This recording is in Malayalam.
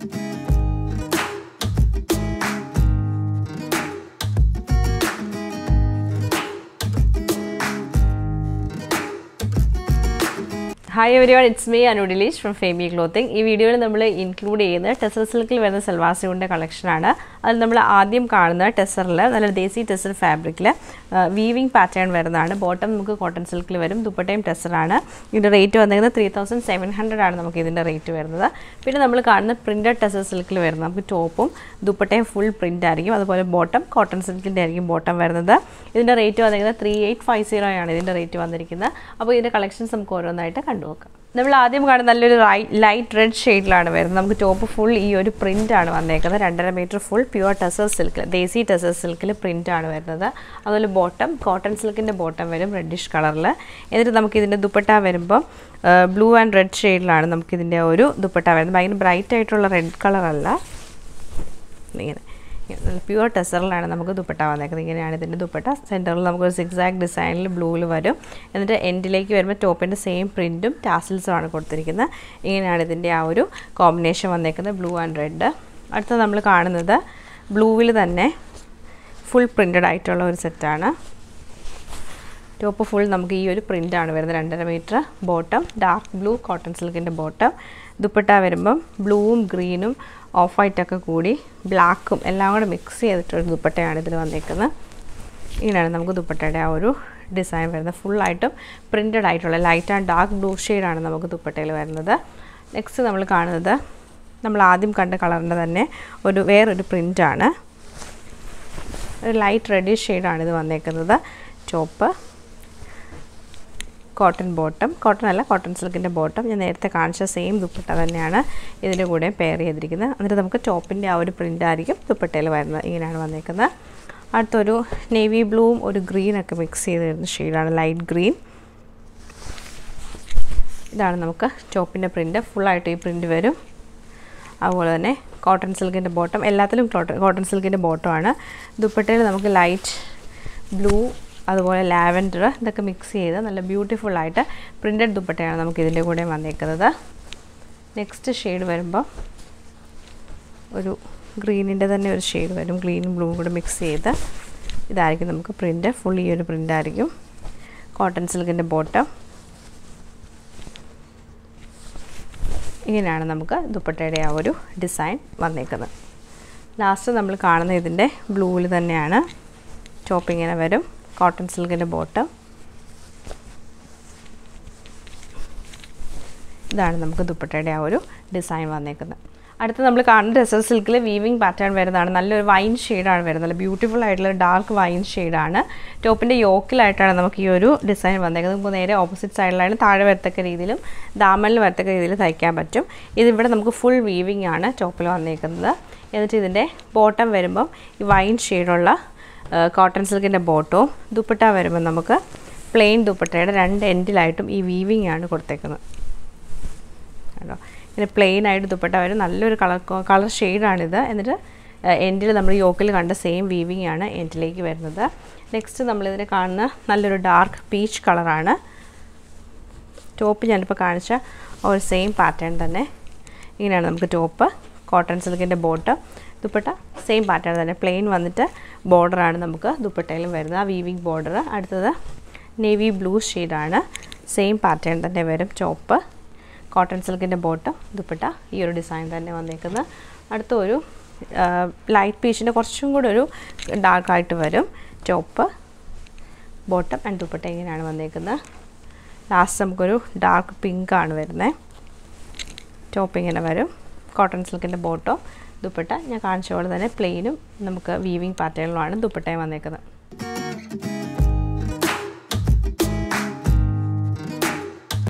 hi everyone it's me Anu Dileesh from Femi clothing ഈ വീഡിയോയിൽ നമ്മൾ ഇൻക്ലൂഡ് ചെയ്യുന്നത് ടെസർ സിൽക്കിൽ വരുന്ന സൽവാസിയുടെ കളക്ഷനാണ് അതിൽ നമ്മൾ ആദ്യം കാണുന്ന ടെസറിൽ നല്ല ദേശി ടെസർ ഫാബ്രിക്കിൽ വീവിങ് പാറ്റേൺ വരുന്നതാണ് ബോട്ടം നമുക്ക് കോട്ടൺ സിൽക്കിൽ വരും ദുപ്പട്ടയും ടെസറാണ് ഇതിൻ്റെ റേറ്റ് വന്നിരിക്കുന്നത് ത്രീ തൗസൻഡ് സെവൻ ഹൺഡ്രഡ് ആണ് നമുക്ക് ഇതിൻ്റെ റേറ്റ് വരുന്നത് പിന്നെ നമ്മൾ കാണുന്ന പ്രിൻറ്റഡ് ടെസർ സിൽക്കിൽ വരുന്നത് നമുക്ക് ടോപ്പും ദുപ്പട്ടയും ഫുൾ പ്രിൻ്റ് ആയിരിക്കും അതുപോലെ ബോട്ടം കോട്ടൺ സിൽക്കിൻ്റെ ആയിരിക്കും ബോട്ടം വരുന്നത് ഇതിൻ്റെ റേറ്റ് വന്നിരിക്കുന്നത് ത്രീ എയ്റ്റ് ഫൈവ് സീറോ ആണ് ഇതിൻ്റെ റേറ്റ് വന്നിരിക്കുന്നത് അപ്പോൾ ഇതിൻ്റെ കളക്ഷൻസ് നമുക്ക് ഓരോന്നായിട്ട് കണ്ടു നോക്കാം നമ്മൾ ആദ്യം കാണുന്ന നല്ലൊരു ലൈറ്റ് റെഡ് ഷെയ്ഡിലാണ് വരുന്നത് നമുക്ക് ടോപ്പ് ഫുൾ ഈ ഒരു പ്രിൻ്റ് ആണ് വന്നേക്കുന്നത് രണ്ടര metre full pure tussar silk desi tussar സിൽക്കിൽ പ്രിൻ്റ് ആണ് വരുന്നത് അതുപോലെ ബോട്ടം കോട്ടൺ സിൽക്കിൻ്റെ ബോട്ടം വരും റെഡിഷ് കളറിൽ എന്നിട്ട് നമുക്ക് ഇതിൻ്റെ ദുപ്പട്ട വരുമ്പോൾ ബ്ലൂ ആൻഡ് റെഡ് ഷെയ്ഡിലാണ് നമുക്കിതിൻ്റെ ഒരു ദുപ്പട്ട വരുന്നത് ഭയങ്കര ബ്രൈറ്റ് ആയിട്ടുള്ള റെഡ് കളറല്ല ഇങ്ങനെ നല്ല പ്യുവർ ടെസറിലാണ് നമുക്ക് ദുപ്പട്ട വന്നേക്കുന്നത് ഇങ്ങനെയാണ് ഇതിൻ്റെ ദുപ്പട്ട സെൻറ്ററിൽ നമുക്കൊരു സിക്സാക്ട് ഡിസൈനിൽ ബ്ലൂവിൽ വരും എന്നിട്ട് എൻഡിലേക്ക് വരുമ്പോൾ ടോപ്പിൻ്റെ സെയിം പ്രിൻറ്റും ടാസിൽസും ആണ് കൊടുത്തിരിക്കുന്നത് ഇങ്ങനെയാണ് ഇതിൻ്റെ ആ ഒരു കോമ്പിനേഷൻ വന്നേക്കുന്നത് ബ്ലൂ ആൻഡ് റെഡ് അടുത്ത നമ്മൾ കാണുന്നത് ബ്ലൂവിൽ തന്നെ ഫുൾ പ്രിൻറ്റഡ് ആയിട്ടുള്ള ഒരു സെറ്റാണ് ടോപ്പ് ഫുൾ നമുക്ക് ഈ ഒരു പ്രിൻ്റാണ് വരുന്നത് രണ്ടര metre bottom dark blue cotton സിൽക്കിൻ്റെ ബോട്ടം ദുപ്പട്ട വരുമ്പം ബ്ലൂവും ഗ്രീനും ഓഫ് വൈറ്റൊക്കെ കൂടി ബ്ലാക്കും എല്ലാം കൂടെ മിക്സ് ചെയ്തിട്ടൊരു ദുപ്പട്ടയാണ് ഇതിൽ വന്നേക്കുന്നത് ഇങ്ങനെയാണ് നമുക്ക് ദുപ്പട്ടയുടെ ആ ഒരു ഡിസൈൻ വരുന്നത് ഫുള്ളായിട്ടും പ്രിൻറ്റഡ് ആയിട്ടുള്ള ലൈറ്റ് ആൻഡ് ഡാർക്ക് ബ്ലൂ ഷെയ്ഡാണ് നമുക്ക് ദുപ്പട്ടയിൽ വരുന്നത് നെക്സ്റ്റ് നമ്മൾ കാണുന്നത് നമ്മൾ ആദ്യം കണ്ട കളറിൻ്റെ തന്നെ ഒരു വേറൊരു പ്രിൻ്റാണ് ഒരു ലൈറ്റ് റെഡിഷ് ഷെയ്ഡാണ് ഇത് വന്നേക്കുന്നത് ചോപ്പ് കോട്ടൺ ബോട്ടം കോട്ടൺ അല്ല കോട്ടൺ സിൽക്കിൻ്റെ ബോട്ടം ഞാൻ നേരത്തെ കാണിച്ച സെയിം ദുപ്പട്ട തന്നെയാണ് ഇതിൻ്റെ കൂടെ പെയർ ചെയ്തിരിക്കുന്നത് എന്നിട്ട് നമുക്ക് ടോപ്പിൻ്റെ ആ ഒരു പ്രിൻ്റ് ആയിരിക്കും ദുപ്പട്ടയിൽ വരുന്നത് ഇങ്ങനെയാണ് വന്നേക്കുന്നത് അടുത്തൊരു നേവി ബ്ലൂവും ഒരു ഗ്രീനൊക്കെ മിക്സ് ചെയ്ത് വരുന്ന ഷെയ്ഡാണ് ലൈറ്റ് ഗ്രീൻ ഇതാണ് നമുക്ക് ടോപ്പിൻ്റെ പ്രിൻ്റ് ഫുള്ളായിട്ട് ഈ പ്രിൻ്റ് വരും അതുപോലെ തന്നെ കോട്ടൺ സിൽക്കിൻ്റെ ബോട്ടം എല്ലാത്തിലും കോട്ടൺ കോട്ടൺ സിൽക്കിൻ്റെ ബോട്ടമാണ് ദുപ്പട്ടയിൽ നമുക്ക് ലൈറ്റ് ബ്ലൂ അതുപോലെ ലാവൻഡർ ഇതൊക്കെ മിക്സ് ചെയ്ത് നല്ല ബ്യൂട്ടിഫുൾ ആയിട്ട് പ്രിൻറ്റഡ് ദുപ്പട്ടയാണ് നമുക്ക് ഇതിൻ്റെ കൂടെ വന്നേക്കുന്നത് നെക്സ്റ്റ് ഷെയ്ഡ് വരുമ്പോൾ ഒരു ഗ്രീനിൻ്റെ തന്നെ ഒരു ഷെയ്ഡ് വരും ഗ്രീനും ബ്ലൂവും കൂടെ മിക്സ് ചെയ്ത് ഇതായിരിക്കും നമുക്ക് പ്രിൻ്റ് ഫുൾ ഈ ഒരു പ്രിൻ്റ് ആയിരിക്കും കോട്ടൺ സിൽക്കിൻ്റെ ബോട്ടം ഇങ്ങനെയാണ് നമുക്ക് ദുപ്പട്ടയുടെ ആ ഒരു ഡിസൈൻ വന്നേക്കുന്നത് ലാസ്റ്റ് നമ്മൾ കാണുന്ന ഇതിൻ്റെ ബ്ലൂവിൽ തന്നെയാണ് ടോപ്പ് ഇങ്ങനെ വരും കോട്ടൺ സിൽക്കിൻ്റെ ബോട്ടം ഇതാണ് നമുക്ക് ദുപ്പട്ടയുടെ ആ ഒരു ഡിസൈൻ വന്നേക്കുന്നത് അടുത്ത് നമ്മൾ കാണുന്ന ഡെസർ സിൽക്കിൽ വീവിങ് പാറ്റേൺ വരുന്നതാണ് നല്ലൊരു വൈൻ ഷെയ്ഡാണ് വരുന്നത് നല്ല ബ്യൂട്ടിഫുൾ ആയിട്ടുള്ള ഡാർക്ക് വൈൻ ഷെയ്ഡാണ് ടോപ്പിൻ്റെ യോക്കിലായിട്ടാണ് നമുക്ക് ഈ ഒരു ഡിസൈൻ വന്നേക്കുന്നത് നമുക്ക് നേരെ ഓപ്പോസിറ്റ് സൈഡിലാണ് താഴെ വരത്തക്ക രീതിയിലും ദാമനിൽ വരത്തക്ക രീതിയിൽ തയ്ക്കാൻ പറ്റും ഇതിവിടെ നമുക്ക് ഫുൾ വീവിങ് ആണ് ടോപ്പിൽ വന്നേക്കുന്നത് എന്നിട്ട് ഇതിൻ്റെ ബോട്ടം വരുമ്പം ഈ വൈൻ ഷെയ്ഡുള്ള കോട്ടൺ സിൽക്കിൻ്റെ ബോട്ടവും ദുപ്പട്ട വരുമ്പോൾ നമുക്ക് പ്ലെയിൻ ദുപ്പട്ടയുടെ രണ്ട് എൻഡിലായിട്ടും ഈ വീവിങ് ആണ് കൊടുത്തേക്കുന്നത് കേട്ടോ ഇങ്ങനെ പ്ലെയിൻ ആയിട്ട് ദുപ്പട്ട വരും നല്ലൊരു കളർ കളർ ഷെയ്ഡാണിത് എന്നിട്ട് എൻഡിൽ നമ്മൾ യോക്കിൽ കണ്ട സെയിം വീവിങ് ആണ് എൻഡിലേക്ക് വരുന്നത് നെക്സ്റ്റ് നമ്മളിതിനെ കാണുന്ന നല്ലൊരു ഡാർക്ക് പീച്ച് കളറാണ് ടോപ്പ് ഞാനിപ്പോൾ കാണിച്ച ഒരു സെയിം പാറ്റേൺ തന്നെ ഇങ്ങനെയാണ് നമുക്ക് ടോപ്പ് കോട്ടൺ സിൽക്കിൻ്റെ ബോട്ട് ദുപ്പട്ട സെയിം പാറ്റേൺ തന്നെ പ്ലെയിൻ വന്നിട്ട് ബോർഡറാണ് നമുക്ക് ദുപ്പട്ടയിലും വരുന്നത് ആ വീവിങ് ബോർഡർ അടുത്തത് നേവി ബ്ലൂ ഷെയ്ഡാണ് സെയിം പാറ്റേൺ തന്നെ വരും ചോപ്പ് കോട്ടൺ സിൽക്കിൻ്റെ ബോട്ടം ദുപ്പട്ട ഈ ഒരു ഡിസൈൻ തന്നെ വന്നേക്കുന്നത് അടുത്ത ഒരു ലൈറ്റ് പീച്ചിൻ്റെ കുറച്ചും കൂടെ ഒരു ഡാർക്കായിട്ട് വരും ചോപ്പ് ബോട്ടം ആൻഡ് ദുപ്പട്ട ഇങ്ങനെയാണ് വന്നേക്കുന്നത് ലാസ്റ്റ് നമുക്കൊരു ഡാർക്ക് പിങ്ക് ആണ് വരുന്നത് ടോപ്പ് ഇങ്ങനെ വരും കോട്ടൺ സിൽക്കിൻ്റെ ബോട്ടോ ദുപ്പട്ട ഞാൻ കാണിച്ച പോലെ തന്നെ പ്ലെയിനും നമുക്ക് വീവിങ് പാറ്റേണിലുമാണ് ദുപ്പട്ടയും വന്നേക്കുന്നത്